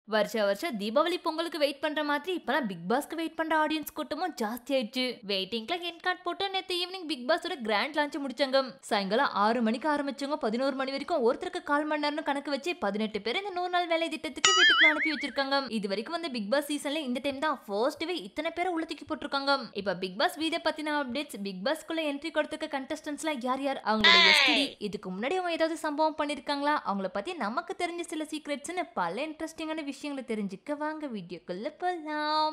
வருஷ வருஷம் தீபாவளி பொங்கலுக்கு வெயிட் பண்ற மாதிரி இப்பெல்லாம் பிக் பாஸ்க்கு வெயிட் பண்ற ஆடியன்ஸ் கூட்டமும் ஜாஸ்தி ஆயிடுச்சு வெயிட்டிங்ல என் கார்டு போட்டு நேத்து ஈவினிங் பிக் பாஸோட கிராண்ட் லான்ச் முடிச்சாங்க சாயங்காலம் ஆறு மணிக்கு ஆரம்பிச்சவங்க பதினோரு மணி வரைக்கும் ஒருத்தருக்கு கால் மணி நேரம் கணக்கு வச்சு பதினெட்டு பேர் இந்த நூறு நாள் வேலை திட்டத்துக்கு வீட்டுக்கு அனுப்பி வச்சிருக்காங்க இது வரைக்கும் வந்து பிக் பாஸ் சீசன்ல இந்த டைம் தான் ஃபர்ஸ்ட் வே இத்தனை பேரை உள்ள தூக்கி போட்டிருக்காங்க இப்ப பிக் பாஸ் வீடியோ பத்தின அப்டேட்ஸ் பிக் பாஸ்க்குள்ள என்ட்ரி கொடுத்துக்க கண்டஸ்டன்ஸ்லாம் யார் யார் அவங்களோட எஸ்டிடி இதுக்கு முன்னாடி அவங்க ஏதாவது சம்பவம் பண்ணிருக்காங்களா அவங்கள பத்தி நமக்கு தெரிஞ்ச சில சீக்ரெட்ஸ்னு பல இன்ட்ரெஸ்டிங்கான விஷயங்களை தெரிஞ்சுக்க வாங்க வீடியோக்குள்ள போலாம்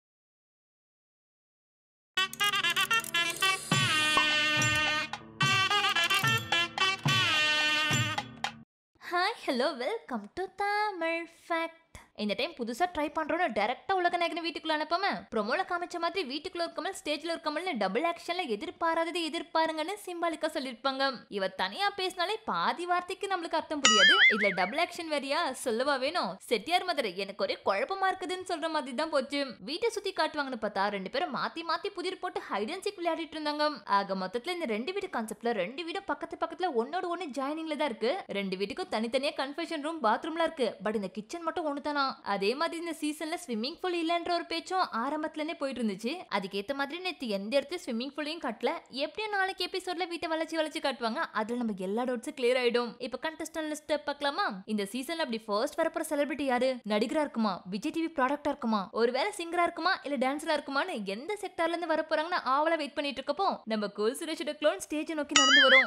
hi hello welcome to Tamil fact இந்த டைம் புதுசா ட்ரை பண்றோம்னு டைரக்டா உலக நாயகன் வீட்டுக்குள்ள அனுப்பாம ப்ரோமோல காமிச்ச மாதிரி வீட்டுக்குள்ள இருக்கமல் ஸ்டேஜ்ல இருக்கமல்னு டபுள் ஆக்ஷன்ல எதிர்பாராததை எதிர்பாருங்கன்னு சிம்பாலிக்கா சொல்லிருப்பாங்க இவ தனியா பேசினாலே பாதி வார்த்தைக்கு நம்மளுக்கு அர்த்தம் புரியாது இதுல டபுள் ஆக்ஷன் வேறியா சொல்லவா வேணும் செட்டியார் மதுரை எனக்கு ஒரே குழப்பமா இருக்குதுன்னு சொல்ற மாதிரி தான் போச்சு வீட்டை சுத்தி காட்டுவாங்கன்னு பார்த்தா ரெண்டு பேரும் மாத்தி மாத்தி புதிர் போட்டு ஹைட் அண்ட் சீக் விளையாடிட்டு இருந்தாங்க ஆக மொத்தத்துல இந்த ரெண்டு வீடு கான்செப்ட்ல ரெண்டு வீடும் பக்கத்து பக்கத்துல ஒன்னோட ஒண்ணு ஜாயினிங்ல தான் இருக்கு ரெண்டு வீட்டுக்கும் தனித்தனியா கன்ஃபெஷன் ரூம் பாத்ரூம்ல இருக்கு பட் இந்த கிச்சன் மட்டும் ஒண்ணு தானா அதே மாதிரி இந்த சீசன்ல ஸ்விம்மிங் பூல் இல்லன்ற ஒரு பேச்சும் ஆரம்பத்துல இருந்தே போயிட்டு இருந்துச்சு அதுக்கேத்த மாதிரி நேத்து எந்த இடத்துல ஸ்விம்மிங் பூலையும் காட்டல எப்படியும் நாளைக்கு எபிசோட்ல வீட்டை வளைச்சு வளைச்சு காட்டுவாங்க அதுல நம்ம எல்லா டவுட்ஸும் கிளியர் ஆயிடும் இப்ப கண்டஸ்டன் லிஸ்ட் பார்க்கலாமா இந்த சீசன்ல அப்படி ஃபர்ஸ்ட் வரப்போற செலிபிரிட்டி யாரு நடிகரா இருக்குமா விஜய் டிவி ப்ராடக்டா இருக்குமா ஒருவேளை சிங்கரா இருக்குமா இல்ல டான்ஸரா இருக்குமான்னு எந்த செக்டார்ல இருந்து வர போறாங்கன்னு ஆவலா வெயிட் பண்ணிட்டு இருக்கப்போ நம்ம கோல் சுரேஷோட க்ளோன் ஸ்டேஜ் நோக்கி நடந்து வரும்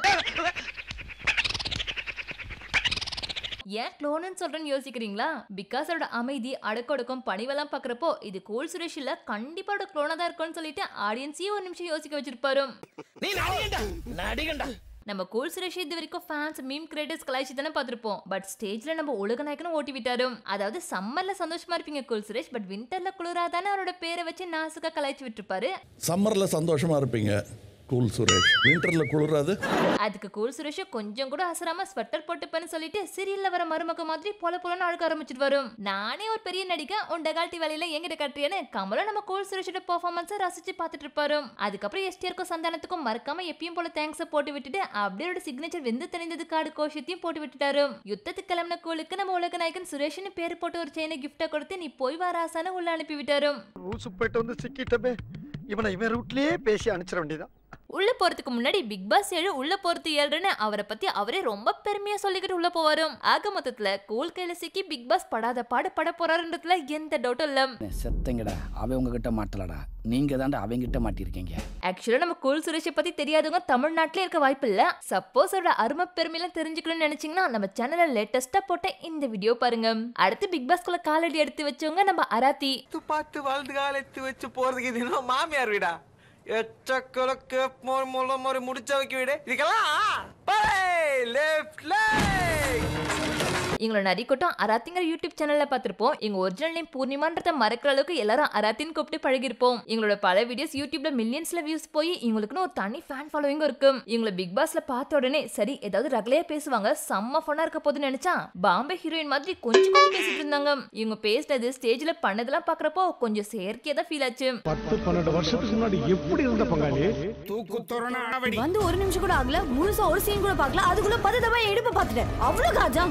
ஏன் க்ளோன்னு சொல்றேன்னு யோசிக்கிறீங்களா பிகாஸ் அவரோட அமைதி அடக்கொடக்கம் பணிவெல்லாம் பாக்குறப்போ இது கூல் சுரேஷ் இல்ல கண்டிப்பா அவரோட க்ளோனா தான் இருக்கும்னு சொல்லிட்டு ஆடியன்ஸையும் ஒரு நிமிஷம் யோசிக்க வச்சிருப்பாரு நீ நடிகண்டா நடிகண்டா நம்ம கூல் சுரேஷ் இது வரைக்கும் ஃபேன்ஸ் மீம் கிரியேட்டர்ஸ் கலாய்ச்சி தானே பார்த்துருப்போம் பட் ஸ்டேஜ்ல நம்ம உலக நாயக்கனும் ஓட்டி விட்டாரு அதாவது சம்மர்ல சந்தோஷமா இருப்பீங்க கூல் சுரேஷ் பட் விண்டர்ல குளிரா தானே அவரோட பேரை வச்சு நாசுக்கா கலாய்ச்சி விட்டுருப்பாரு சம்மரில் சந்தோஷமாக இருப்பீங்க கூல் சுரேஷ் வின்டரில் குளிராது அதுக்கு கூல் சுரேஷ் கொஞ்சம் கூட அசராம ஸ்வெட்டர் போட்டுப்பேன்னு சொல்லிட்டு சீரியல்ல வர மருமக மாதிரி பொல பொலன்னு அழுக ஆரம்பிச்சிட்டு வரும் நானே ஒரு பெரிய நடிகை உன் டெகால்ட்டி வேலையில எங்கிட்ட கட்டுறியன்னு கமலும் நம்ம கூல் சுரேஷோட பெர்ஃபார்மன்ஸை ரசிச்சு பார்த்துட்டு இருப்பாரு அதுக்கப்புறம் எஸ்டிஆருக்கும் சந்தானத்துக்கும் மறக்காம எப்பயும் போல தேங்க்ஸை போட்டு விட்டுட்டு அப்படியே ஒரு சிக்னேச்சர் வெந்து தெளிந்தது கார்டு கோஷத்தையும் போட்டு விட்டுட்டாரு யுத்தத்துக்கு கிளம்பின கூலுக்கு நம்ம உலக நாயகன் சுரேஷ்னு பேர் போட்டு ஒரு செயினை கிஃப்டா கொடுத்து நீ போய் வாராசான்னு உள்ள அனுப்பி விட்டாரு ஊசு போயிட்டு வந்து சிக்கிட்டமே இவனை இவன் ரூட்லயே பேசி அனுப்பிச்சிட வேண்டியதான் உள்ள போறதுக்கு முன்னாடி பிக் பாஸ் ஏழு உள்ள போறது ஏழுன்னு அவரை பத்தி அவரே ரொம்ப பெருமையா சொல்லிக்கிட்டு உள்ள போவாரு ஆக மொத்தத்துல கூல் கையில சிக்கி பிக் பாஸ் படாத பாடு பட போறாருன்றதுல எந்த டவுட்டும் இல்ல செத்தங்கடா அவன் உங்ககிட்ட மாட்டலடா நீங்க தாண்டா அவங்கிட்ட மாட்டிருக்கீங்க ஆக்சுவலா நம்ம கூல் சுரேஷை பத்தி தெரியாதவங்க தமிழ்நாட்டிலே இருக்க வாய்ப்பு இல்ல சப்போஸ் அவரோட அருமை பெருமையெல்லாம் தெரிஞ்சுக்கணும்னு நினைச்சீங்கன்னா நம்ம சேனல்ல லேட்டஸ்டா போட்ட இந்த வீடியோ பாருங்க அடுத்து பிக் பாஸ்குள்ள காலடி எடுத்து வச்சவங்க நம்ம அராத்தி பார்த்து பார்த்து வாழ்ந்து காலத்து வச்சு போறதுக்கு இது இன்னும் மாமியார் வீடா எச்சக்கலக்கு முள்ள முறை முடிச்ச வைக்க வீடு இதுக்கெல்லாம் லெஃப்ட் லைக் எங்களோட நரிக்கோட்டம் அராத்திங்கிற யூடியூப் சேனல்ல பார்த்திருப்போம் எங்க ஒரிஜினல் நேம் பூர்ணிமான்றத மறக்கிற அளவுக்கு எல்லாரும் அராத்தின்னு கூப்பிட்டு பழகிருப்போம் எங்களோட பல வீடியோஸ் யூடியூப்ல மில்லியன்ஸ்ல வியூஸ் போய் எங்களுக்குன்னு ஒரு தனி ஃபேன் ஃபாலோவிங் இருக்கும் எங்களை பிக் பாஸ்ல பார்த்த உடனே சரி ஏதாவது ரகலையா பேசுவாங்க செம்ம ஃபன்னா இருக்க போதுன்னு நினைச்சா பாம்பே ஹீரோயின் மாதிரி கொஞ்சம் கொஞ்சம் பேசிட்டு இருந்தாங்க இவங்க பேசினது ஸ்டேஜ்ல பண்ணதெல்லாம் பாக்குறப்போ கொஞ்சம் செயற்கையா தான் ஃபீல் ஆச்சு பத்து பன்னெண்டு வருஷத்துக்கு முன்னாடி எப்படி இருந்த பங்காளி வந்து ஒரு நிமிஷம் கூட ஆகல முழுசா ஒரு சீன் கூட பார்க்கல அதுக்குள்ள பத்து தப்பா எடுப்ப பார்த்துட்டேன் அவ்வளவு காஜா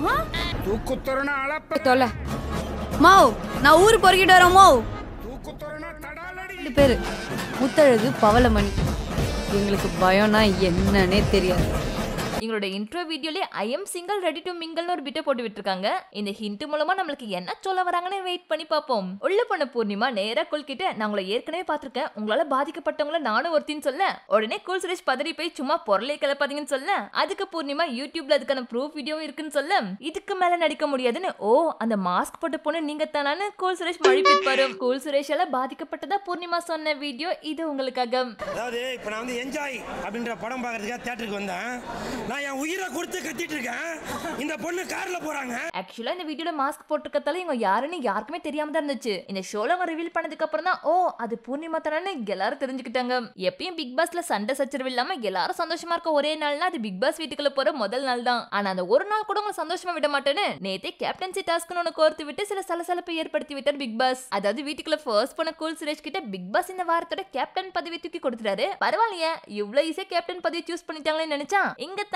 தொலை மாவ் நான் ஊரு பொறுக்கிட்டு வரேன் மாவ் ரெண்டு பேரு முத்தழகு பவளமணி எங்களுக்கு பயம்னா என்னன்னே தெரியாது எங்களோட இன்ட்ரோ வீடியோலே I am single ready to மிங்கல்னு ஒரு பிட்டை போட்டு விட்டுருக்காங்க இந்த ஹிண்ட் மூலமா நம்மளுக்கு என்ன சொல்ல வராங்கன்னு வெயிட் பண்ணி பார்ப்போம் உள்ள போன பூர்ணிமா நேரா குல்கிட்ட நான் உங்களை ஏற்கனவே பார்த்திருக்கேன் உங்களால பாதிக்கப்பட்டவங்கள நானும் ஒருத்தின்னு சொல்ல உடனே குல் சுரேஷ் பதறி போய் சும்மா பொருளை கிளப்பாதீங்கன்னு சொல்ல அதுக்கு பூர்ணிமா யூடியூப்ல அதுக்கான ப்ரூஃப் வீடியோவும் இருக்குன்னு சொல்ல இதுக்கு மேல நடிக்க முடியாதுன்னு ஓ அந்த மாஸ்க் போட்ட பொண்ணு நீங்க தானான்னு கூல் சுரேஷ் மழிப்பிப்பாரு கூல் சுரேஷால பாதிக்கப்பட்டதா பூர்ணிமா சொன்ன வீடியோ இது உங்களுக்காக அதாவது இப்போ நான் வந்து என்ஜாய் அப்படின்ற படம் பார்க்கறதுக்காக தேட்டருக்கு வந்தேன் நான் என் உயிரை கொடுத்து கத்திட்டு இருக்கேன் இந்த பொண்ணு கார்ல போறாங்க ஆக்சுவலா இந்த வீடியோல மாஸ்க் போட்டிருக்கதால இவங்க யாருன்னு யாருக்குமே தெரியாம தான் இருந்துச்சு இந்த ஷோல அவங்க ரிவீல் பண்ணதுக்கு அப்புறம் தான் ஓ அது பூர்ணிமா தானே எல்லாரும் தெரிஞ்சுக்கிட்டாங்க எப்பயும் பிக் பாஸ்ல சண்டை சச்சரவு இல்லாம எல்லாரும் சந்தோஷமா இருக்க ஒரே நாள்னா அது பிக் பாஸ் வீட்டுக்குள்ள போற முதல் நாள் தான் ஆனா அந்த ஒரு நாள் கூட உங்களை சந்தோஷமா விட மாட்டேன்னு நேத்தே கேப்டன்சி டாஸ்க்னு ஒன்று கோர்த்து விட்டு சில சலசலப்பை ஏற்படுத்தி விட்டார் பிக் பாஸ் அதாவது வீட்டுக்குள்ள ஃபர்ஸ்ட் பண்ண கூல் சுரேஷ் கிட்ட பிக் பாஸ் இந்த வாரத்தோட கேப்டன் பதவி தூக்கி கொடுத்துட்டாரு பரவாயில்லையே இவ்வளவு ஈஸியா கேப்டன் பதவி சூஸ் பண்ணிட்டாங்களேன்னு நினைச்சா இங்க தாண்டி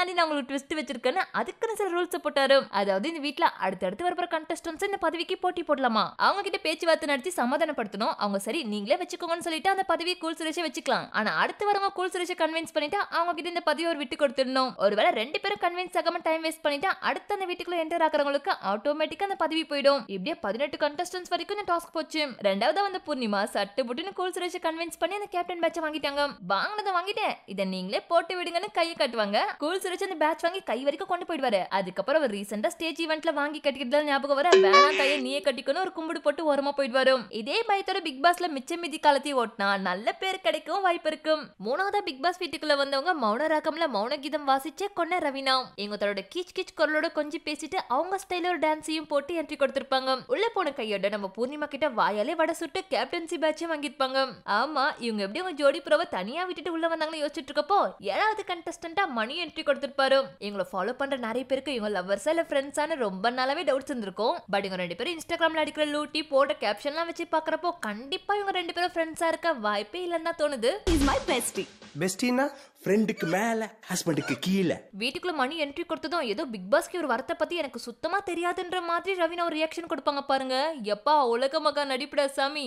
மாதிரி நான் உங்களுக்கு ட்விஸ்ட் வச்சிருக்கேன்னு அதுக்குன்னு சில ரூல்ஸ் போட்டாரு அதாவது இந்த வீட்ல அடுத்தடுத்து வரப்போற கண்டஸ்டன்ஸ் இந்த பதவிக்கு போட்டி போடலாமா அவங்க கிட்ட பேச்சுவார்த்தை நடத்தி சமாதானப்படுத்தணும் அவங்க சரி நீங்களே வச்சுக்கோங்கன்னு சொல்லிட்டு அந்த பதவியை கூல் சுரேஷை வச்சுக்கலாம் ஆனா அடுத்து வரவங்க கூல் சுரேஷை கன்வின்ஸ் பண்ணிட்டு அவங்க கிட்ட இந்த பதவியை ஒரு விட்டு கொடுத்துடணும் ஒருவேளை ரெண்டு பேரும் கன்வின்ஸ் ஆகாம டைம் வேஸ்ட் பண்ணிட்டா அடுத்து அந்த வீட்டுக்குள்ள என்டர் ஆகிறவங்களுக்கு ஆட்டோமேட்டிக்கா அந்த பதவி போயிடும் இப்படியே பதினெட்டு கண்டஸ்டன்ஸ் வரைக்கும் இந்த டாஸ்க் போச்சு ரெண்டாவது வந்த பூர்ணிமா சட்டு புட்டுன்னு கூல் சுரேஷை கன்வின்ஸ் பண்ணி அந்த கேப்டன் பேட்சை வாங்கிட்டாங்க வாங்கினதை வாங்கிட்டேன் இதை நீங்களே போட்டு விடுங்கன்னு கையை காட்டுவாங்க கூல் சுரேஷ் அந்த பேட்ச் வாங்கி கை வரைக்கும் கொண்டு போயிடுவாரு அதுக்கப்புறம் அவர் ரீசெண்டா ஸ்டேஜ் ஈவெண்ட்ல வாங்கி கட்டிக்கிட்டு ஞாபகம் வர வேணா கையை நீயே கட்டிக்கணும் ஒரு கும்பிடு போட்டு ஓரமா போயிடுவாரு இதே பயத்தோட பிக் பாஸ்ல மிச்ச மீதி காலத்தையும் ஓட்டினா நல்ல பேர் கிடைக்கும் வாய்ப்பு இருக்கும் மூணாவதா பிக் பாஸ் வீட்டுக்குள்ள வந்தவங்க மௌன ராகம்ல மௌன கீதம் வாசிச்சே கொன்ன ரவினா இவங்க தன்னோட கீச் கீச் குரலோட கொஞ்சம் பேசிட்டு அவங்க ஸ்டைல ஒரு டான்ஸையும் போட்டு என்ட்ரி கொடுத்திருப்பாங்க உள்ள போன கையோட நம்ம பூர்ணிமா கிட்ட வாயாலே வடை சுட்டு கேப்டன்சி பேட்சையும் வாங்கியிருப்பாங்க ஆமா இவங்க எப்படி உங்க ஜோடி ப்ரோவை தனியா விட்டுட்டு உள்ள வந்தாங்கன்னு யோசிச்சுட்டு இருக்கப்போ ஏழாவது கண்டஸ்டன்டா மணி என்ட்ரி கொடுத்திருப்பாரு இவங்கள ஃபாலோ பண்ற நிறைய பேருக்கு இவங்க லவ்வர்ஸா இல்ல ஃப்ரெண்ட்ஸான ரொம்ப நாளாவே டவுட்ஸ் இருந்திருக்கும் பட் இவங்க ரெண்டு பேரும் இன்ஸ்டாகிராம்ல அடிக்கிற லூட்டி போட்ட கேப்ஷன்லாம் வச்சு பாக்குறப்போ கண்டிப்பா இவங்க ரெண்டு பேரும் ஃப்ரெண்ட்ஸா இருக்க வாய்ப்பே இல்லைன்னு தான் தோணுது இஸ் மை பெஸ்டி பெஸ்டினா ஃப்ரெண்டுக்கு மேல ஹஸ்பண்டுக்கு கீழே வீட்டுக்குள்ள மணி என்ட்ரி கொடுத்ததும் ஏதோ பிக் பாஸ்க்கு ஒரு வரத்தை பத்தி எனக்கு சுத்தமா தெரியாதுன்ற மாதிரி ரவினா ஒரு ரியாக்ஷன் கொடுப்பாங்க பாருங்க எப்பா உலக மகா நடிப்புடா சாமி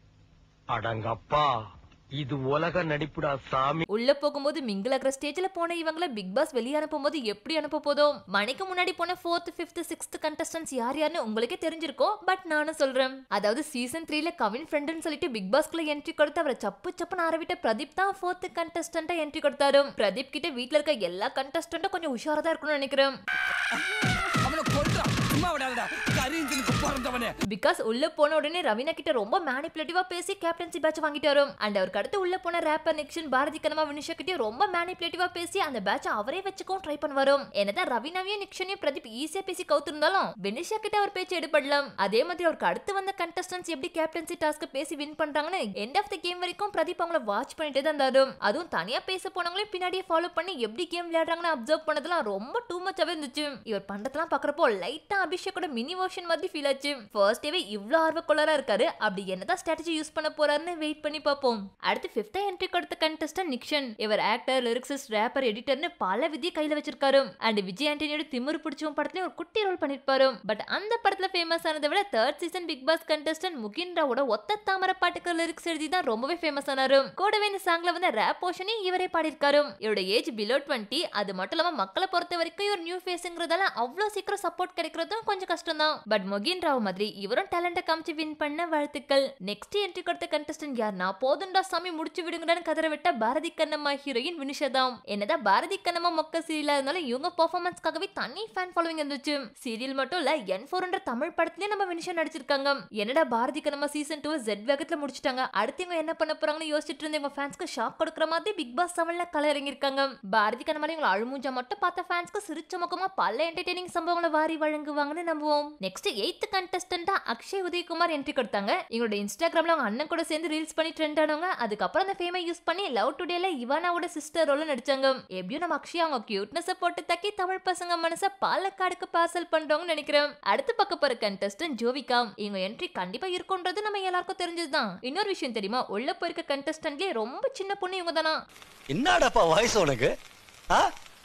அடங்கப்பா இது உலக நடிப்புடா சாமி உள்ள போகும்போது மிங்கிள் ஆகிற ஸ்டேஜ்ல போன இவங்கள பிக் பாஸ் வெளியே அனுப்பும்போது எப்படி அனுப்ப போதும் மணிக்கு முன்னாடி போன ஃபோர்த் ஃபிஃப்த் சிக்ஸ்த் கண்டஸ்டன்ஸ் யார் யாருன்னு உங்களுக்கே தெரிஞ்சிருக்கும் பட் நானும் சொல்றேன் அதாவது சீசன் த்ரீல கவின் ஃப்ரெண்டுன்னு சொல்லிட்டு பிக் பாஸ்க்குள்ள என்ட்ரி கொடுத்து அவரை சப்பு சப்புன்னு ஆரவிட்ட பிரதீப் தான் ஃபோர்த் கண்டஸ்டன்டா என்ட்ரி கொடுத்தாரு பிரதீப் கிட்ட வீட்ல இருக்க எல்லா கண்டஸ்டன்ட்டும் கொஞ்சம் உஷாரா தான் இருக்கணும்னு நினைக்கிறேன் அவனை கொல்றான் சும்மா விடாதடா கரியஞ்சனுக்கு பிறந்தவனே பிகாஸ் உள்ள போன உடனே ரவீனா கிட்ட ரொம்ப மேனிப்புலேட்டிவா பேசி கேப்டன்சி பேட்ச் வாங்கிட்டாரு அண்ட் அவருக்கு அடுத்து உள்ள போன ரேப்பர் நிக்ஷன் பாரதி கனமா வினிஷா கிட்டயும் ரொம்ப மேனிப்புலேட்டிவா பேசி அந்த பேட்ச் அவரே வச்சுக்கவும் ட்ரை பண்ணுவாரு என்னதான் ரவீனாவையும் நிக்ஷனையும் பிரதீப் ஈஸியா பேசி கவுத்திருந்தாலும் வினிஷா கிட்ட அவர் பேச்சு எடுபடலாம் அதே மாதிரி அவருக்கு அடுத்து வந்த கண்டஸ்டன்ஸ் எப்படி கேப்டன்சி டாஸ்க் பேசி வின் பண்றாங்கன்னு எண்ட் ஆஃப் த கேம் வரைக்கும் பிரதீப் அவங்கள வாட்ச் பண்ணிட்டே தான் இருந்தாரு அதுவும் தனியா பேச போனவங்களையும் பின்னாடியே ஃபாலோ பண்ணி எப்படி கேம் விளையாடுறாங்கன்னு அப்சர்வ் பண்ணதெல்லாம் ரொம்ப டூ மச்சாவே இருந்துச்சு இவர் பண்றதெல்லாம் பாக்குறப்போ லைட்டா அபிஷேக்கோட மினி வெர்ஷன் மாதிரி ஃபீல் ஆச்சு ஃபர்ஸ்ட் டேவே இவ்ளோ ஆர்வக்கொள்ளரா இருக்காரு அப்படி என்னதான் ஸ்ட்ராட்டஜி யூஸ் பண்ண போறாருன்னு வெயிட் பண்ணி பார்ப்போம் அடுத்து ஃபிஃப்த் என்ட்ரி கொடுத்த கண்டஸ்டன் நிக்ஷன் இவர் ஆக்டர் லிரிக்ஸிஸ்ட் ரேப்பர் எடிட்டர்னு பல விதியை கையில வச்சிருக்காரு அண்ட் விஜய் ஆண்டனியோட திமிரு பிடிச்சவன் படத்துலயும் ஒரு குட்டி ரோல் பண்ணிருப்பாரு பட் அந்த படத்துல ஃபேமஸ் ஆனதை விட third season big boss contestant Mugen ராவோட ஒத்த தாமரை பாட்டுக்கு லிரிக்ஸ் எழுதி தான் ரொம்பவே ஃபேமஸ் ஆனாரு கூடவே இந்த சாங்ல வந்து ரேப் போர்ஷனையும் இவரே பாடியிருக்காரு இவரோட ஏஜ் பிலோ டுவெண்ட்டி அது மட்டும் இல்லாம மக்களை பொறுத்த வரைக்கும் இவர் நியூ ஃபேஸுங்கிறதால அவ்வளோ சீக்கிரம் சப்போர்ட் கிடைக்கிறதும் கொஞ்சம் கஷ்டம் தான் பட் மொகின் ராவ் மாதிரி இவரும் டேலண்ட்டை காமிச்சு வின் பண்ண வாழ்த்துக்கள் நெக்ஸ்ட் என்ட்ரி கொடுத்த கண்டஸ்டன்ட் யார்னா போதுண்டா சாமி முடிச்சு விடுங்கடான்னு கதற விட்ட பாரதி கண்ணம்மா ஹீரோயின் வினிஷா தான் என்னதான் பாரதி கண்ணம்மா மொக்க சீரியலா இருந்தாலும் இவங்க பெர்ஃபார்மன்ஸ்க்காகவே தனி ஃபேன் ஃபாலோவிங் இருந்துச்சு சீரியல் மட்டும் இல்ல என் ஃபோர்ன்ற தமிழ் படத்துலயும் நம்ம வினிஷா நடிச்சிருக்காங்க என்னடா Bharathi Kannamma season two jet வேகத்துல முடிச்சிட்டாங்க அடுத்து இவங்க என்ன பண்ண போறாங்கன்னு யோசிச்சுட்டு இருந்த இவங்க ஃபேன்ஸ்க்கு ஷாக் கொடுக்குற மாதிரி பிக் பாஸ் செவன்ல கலை இறங்கியிருக்காங்க பாரதி கண்ணம்மா இவங்க அழுமூஞ்சா மட்டும் பார்த்த ஃபேன்ஸ்க்கு சிரிச்ச முகமா பல என்டர்டெய்னிங் சம்பவங்களை வாரி வழங்குவாங்கன்னு நம்புவோம் நெக்ஸ்ட் எய்த் கண்டஸ்டன்டா அக்ஷய் உதயகுமார் என்ட்ரி கொடுத்தாங்க இவங்களோட இன்ஸ்டாகிராம்ல அவங்க அண்ணன் கூட சேர்ந்து ரீல்ஸ் பண்ணி ட்ரெண்ட் ஆனவங்க அதுக்கப்புறம் அந்த ஃபேமை யூஸ் பண்ணி லவ் டுடேல இவானாவோட சிஸ்டர் ரோல நடிச்சாங்க எப்படியும் நம்ம அக்ஷய் அவங்க கியூட்னஸ் போட்டு தக்கி தமிழ் பசங்க மனச பாலக்காடுக்கு பார்சல் பண்றவங்கன்னு நினைக்கிறேன் அடுத்து பக்க போற கண்டஸ்டன்ட் ஜோவிகா இவங்க என்ட்ரி கண்டிப்பா இருக்கும்ன்றது நம்ம எல்லாருக்கும் தெரிஞ்சதுதான் இன்னொரு விஷயம் தெரியுமா உள்ள போயிருக்க கண்டஸ்டன்ட்லயே ரொம்ப சின்ன பொண்ணு இவங்க தானா என்னடாப்பா வயசு உனக்கு ஆ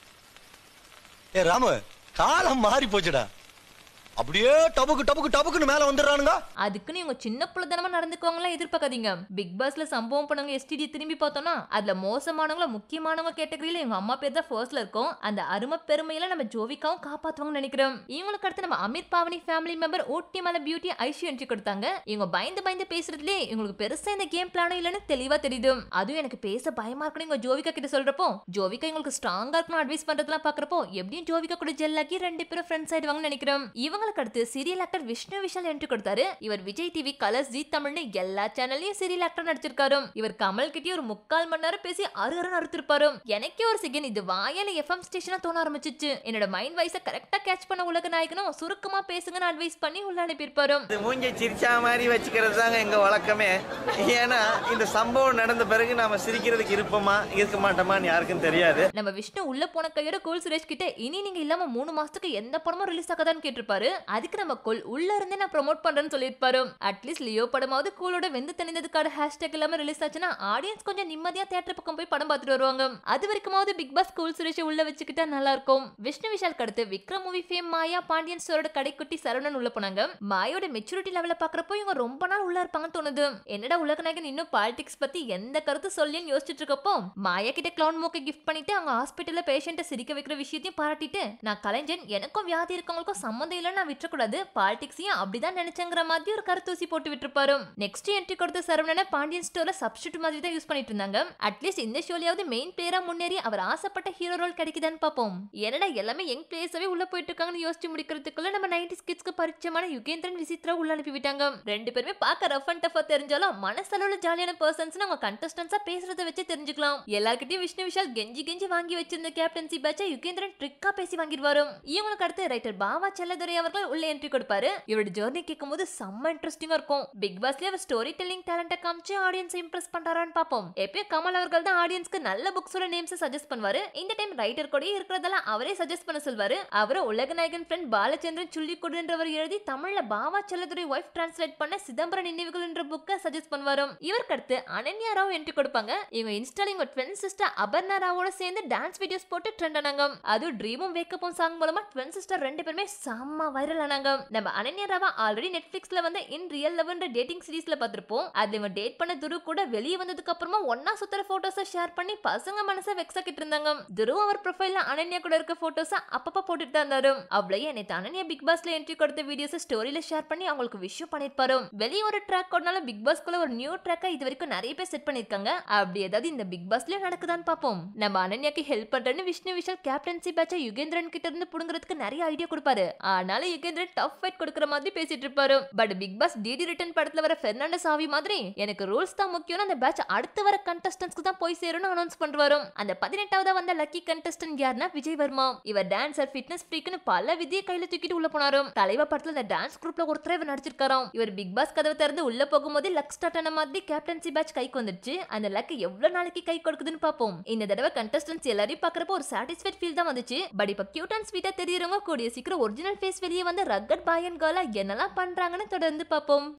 ஏ ராமு காலம் மாறி போச்சுடா அப்படியே டபுக்கு டபுக்கு டபுக்குன்னு மேல வந்துடுறானுங்க அதுக்குன்னு இவங்க சின்ன பிள்ளைத்தனமா நடந்துக்குவாங்களா எதிர்பார்க்காதீங்க பிக் பாஸ்ல சம்பவம் பண்ணவங்க எஸ்டிடி திரும்பி பார்த்தோம்னா அதுல மோசமானவங்கள முக்கியமானவங்க கேட்டகரியில இவங்க அம்மா பேர் தான் ஃபர்ஸ்ட்ல இருக்கும் அந்த அருமை பெருமையில நம்ம ஜோவிகாவும் காப்பாத்துவாங்கன்னு நினைக்கிறோம் இவங்களுக்கு அடுத்து நம்ம அமீர் பாவனி ஃபேமிலி மெம்பர் ஊட்டி மலை பியூட்டி ஐஷு என்ட்ரி கொடுத்தாங்க இவங்க பயந்து பயந்து பேசுறதுலயே இவங்களுக்கு பெருசா இந்த கேம் பிளானும் இல்லைன்னு தெளிவா தெரியுது அதுவும் எனக்கு பேச பயமா இருக்குன்னு இவங்க ஜோவிகா கிட்ட சொல்றப்போ ஜோவிகா இவங்களுக்கு ஸ்ட்ராங்கா இருக்கணும் அட்வைஸ் பண்றதுலாம் பாக்குறப்போ எப்படியும் ஜோவிகா கூட ஜெல்லாக்கி ரெண்டு பேரும் ஃப்ரெண்ட்ஸ் ஆயிடுவாங்கன்னு நினைக்கிறோம் இவங்களுக்கு அடுத்து serial actor Vishnu Vishal entry கொடுத்தாரு இவர் விஜய் டிவி கலர்ஸ் ஜி தமிழ்னு எல்லா சேனல்லையும் சீரியல் ஆக்டர் நடிச்சிருக்காரு இவர் கமல் கிட்டே ஒரு முக்கால் மணி நேரம் பேசி அரு அரு அறுத்திருப்பாரு எனக்கே ஒரு செகண்ட் இது வாயால எஃப்எம் ஸ்டேஷனா தோண ஆரம்பிச்சிச்சு என்னோட மைண்ட் வைஸ கரெக்டா கேட்ச் பண்ண உலக நாயகனும் சுருக்கமா பேசுங்கன்னு அட்வைஸ் பண்ணி உள்ள அனுப்பியிருப்பாரு இது மூஞ்ச சிரிச்சா மாதிரி வச்சுக்கிறது தாங்க எங்க வழக்கமே ஏன்னா இந்த சம்பவம் நடந்த பிறகு நாம சிரிக்கிறதுக்கு இருப்போமா இருக்க மாட்டோமான்னு யாருக்கும் தெரியாது நம்ம விஷ்ணு உள்ள போன கையோட கூல் சுரேஷ் கிட்ட இனி நீங்க இல்லாம மூணு மாசத்துக்கு எந்த படமும் ரிலீஸ் ஆகாதான்னு கேட்டிருப்பாரு அதுக்கு நம்ம கோல் உள்ள இருந்தே நான் ப்ரோமோட் பண்றேன்னு சொல்லியிருப்பாரு அட்லீஸ்ட் லியோ படமாவது கூலோட வெந்து தணிந்ததுக்கான ஹேஷ்டேக் இல்லாம ரிலீஸ் ஆச்சுன்னா ஆடியன்ஸ் கொஞ்சம் நிம்மதியா தியேட்டர் பக்கம் போய் படம் பார்த்துட்டு வருவாங்க அது வரைக்குமாவது பிக் பாஸ் கூல் சுரேஷ் உள்ள வச்சுக்கிட்டா நல்லா இருக்கும் விஷ்ணு விஷால் அடுத்து விக்ரம் மூவி ஃபேம் மாயா பாண்டியன் ஸ்டோரோட கடைக்குட்டி சரவணன் உள்ள போனாங்க மாயோட மெச்சூரிட்டி லெவல பாக்குறப்போ இவங்க ரொம்ப நாள் உள்ள இருப்பாங்கன்னு தோணுது என்னடா உலகநாயகன் இன்னும் பாலிடிக்ஸ் பத்தி எந்த கருத்து சொல்லின்னு யோசிச்சுட்டு இருக்கப்போ மாயா கிட்ட கிளவுன் மூக்கை கிஃப்ட் பண்ணிட்டு அவங்க ஹாஸ்பிட்டல்ல பேஷண்ட்டை சிரிக்க வைக்கிற விஷயத்தையும் பாராட்டிட்டு நான் கலைஞன் எனக்கும் வியாதி இருக்கவங்களுக்கும் சம்மந்தம் இல்லைன்னு நான் விட்டுறக்கூடாது பாலிடிக்ஸையும் அப்படிதான் நினைச்சேங்கிற மாதிரி ஒரு கருத்தூசி போட்டு விட்டுருப்பாரு நெக்ஸ்ட் என்ட்ரி கொடுத்த சரவணனை பாண்டியன் ஸ்டோர்ல சப்ஸ்டியூட் மாதிரி தான் யூஸ் பண்ணிட்டு இருந்தாங்க அட்லீஸ்ட் இந்த ஷோலயாவது மெயின் பிளேயரா முன்னேறி அவர் ஆசைப்பட்ட ஹீரோ ரோல் கிடைக்குதான்னு பார்ப்போம் என்னடா எல்லாமே யங் பிளேயர்ஸாவே உள்ள போயிட்டு இருக்காங்கன்னு யோசிச்சு முடிக்கிறதுக்குள்ள நம்ம நைன்டி கிட்ஸ்க்கு பரிச்சயமான யுகேந்திரன் விசித்ரா உள்ள அனுப்பி விட்டாங்க ரெண்டு பேருமே பார்க்க ரஃப் அண்ட் டஃபா தெரிஞ்சாலும் மனசளவுல ஜாலியான பர்சன்ஸ் அவங்க கண்டஸ்டன்ஸா பேசுறத வச்சு தெரிஞ்சுக்கலாம் எல்லார்கிட்டயும் விஷ்ணு விஷால் கெஞ்சி கெஞ்சி வாங்கி வச்சிருந்த கேப்டன்சி பேட்சை யுகேந்திரன் ட்ரிக்கா பேசி வாங்கிடுவாரு இவங்களுக்கு அடுத்து ரைட்டர் பாவா செல்லதுரை அவர்கள் உள்ள என்ட்ரி கொடுப்பாரு இவரோட ஜேர்னி கேட்கும் போது செம்ம இன்ட்ரெஸ்டிங்கா இருக்கும் பிக் பாஸ்ல அவர் ஸ்டோரி டெல்லிங் டேலண்ட்டை காமிச்சு ஆடியன்ஸ் இம்ப்ரெஸ் பண்றாரான்னு பார்ப்போம் எப்பயும் கமல் அவர்கள் தான் ஆடியன்ஸ்க்கு நல்ல புக்ஸோட நேம்ஸ் சஜஸ்ட் பண்ணுவாரு இந்த டைம் ரைட்டர் கூட இருக்கிறதெல்லாம் அவரே சஜஸ்ட் பண்ண சொல்வாரு அவரை உலகநாயகன் ஃப்ரெண்ட் பாலச்சந்திரன் சுள்ளிக்கொடுன்றவர் எழுதி தமிழ்ல பாவா செல்லதுரை ஒய்ஃப் டிரான்ஸ்லேட் பண்ண சிதம்பரம் நினைவுகள் என்ற புக்கை சஜஸ்ட் பண்ணுவாரு இவருக்கு அடுத்து அனன்யா ராவ் என்ட்ரி கொடுப்பாங்க இவங்க இன்ஸ்டால இவங்க ட்வென் சிஸ்டர் அபர்ணா ராவோட சேர்ந்து டான்ஸ் வீடியோஸ் போட்டு ட்ரெண்ட் ஆனாங்க அதுவும் ட்ரீமும் வேக்கப்பும் சாங் மூலமா ட்வென் சிஸ்டர் ரெண்டு பேருமே செம்ம வைரல் ஆனாங்க நம்ம அனன்யா ராவா ஆல்ரெடி நெட்ஃபிளிக்ஸ்ல வந்து இன் ரியல் லவ்ன்ற டேட்டிங் சீரிஸ்ல பார்த்திருப்போம் அது இவன் டேட் பண்ண துரு கூட வெளியே வந்ததுக்கு அப்புறமா ஒன்னா சுத்துற போட்டோஸை ஷேர் பண்ணி பசங்க மனசை வெக்ஸாக்கிட்டு இருந்தாங்க துரு அவர் ப்ரொஃபைல்ல அனன்யா கூட இருக்க போட்டோஸை அப்பப்ப போட்டுட்டு தான் இருந்தாரு அவ்வளவு நேத்து அனன்யா பிக் பாஸ்ல என்ட்ரி கொடுத்த வீடியோஸ் ஸ்டோரியில ஷேர் பண்ணி அவங்களுக்கு விஷயம் பண்ணிருப்பாரு வெளியே ஒரு ட்ராக் ஓடனாலும் பிக் பாஸ்க்குள்ள ஒரு நியூ ட்ராக்கா இது வரைக்கும் நிறைய பேர் செட் பண்ணிருக்காங்க அப்படி ஏதாவது இந்த பிக் பாஸ்லயும் நடக்குதான்னு பாப்போம் நம்ம அனன்யாக்கு ஹெல்ப் பண்றேன்னு விஷ்ணு விஷால் கேப்டன்சி பேட்ச யுகேந்திரன் கிட்ட இருந்து புடுங்கிறதுக்கு நிறைய ஐடியா கொடுப்பாரு ஆனாலும் யுகேந்திரன் டஃப் ஃபைட் கொடுக்குற மாதிரி பேசிட்டு இருப்பாரு but big boss DD return படத்துல வர பெர்னாண்டஸ் ஆவி மாதிரி எனக்கு ரூல்ஸ் தான் முக்கியம் அந்த பேட்ச் அடுத்து வர கண்டஸ்டன்ஸ்க்கு தான் போய் சேரும்னு அனௌன்ஸ் பண்றாரு அந்த பதினெட்டாவதா வந்த லக்கி கண்டஸ்டன்ட் யாருன்னா விஜய் வர்மா இவர் டான்சர் ஃபிட்னஸ் ஃப்ரீக்னு பல விதியை கையில தூக்கிட்டு உள்ள போனாரு தலைவா படத்துல இந்த டான்ஸ் குரூப்ல ஒருத்தர் இவர் நடிச்சிருக்காராம் இவர் பிக் பாஸ் கதவை திறந்து உள்ள போகும்போது லக் ஸ்டார்ட் ஆன மாதிரி கேப்டன்சி பேட்ச் கைக்கு வந்துருச்சு அந்த லக் எவ்வளவு நாளைக்கு கை கொடுக்குதுன்னு பாப்போம் இந்த தடவை கண்டஸ்டன்ஸ் எல்லாரையும் பாக்குறப்போ ஒரு சாட்டிஸ்ஃபைட் ஃபீல் தான் வந்துச்சு பட் இப்ப கியூட் அண்ட் ஸ்வீட்டா தெரியறவங்க கூடிய சீக்கிரம் ஒரிஜினல் ஃபேஸ் வெளியே வந்து ரக்கட் பாய் அண்ட் கேர்லா என்னெல்லாம் பண்றாங்கன்னு தொடர்ந்து பாப்போம்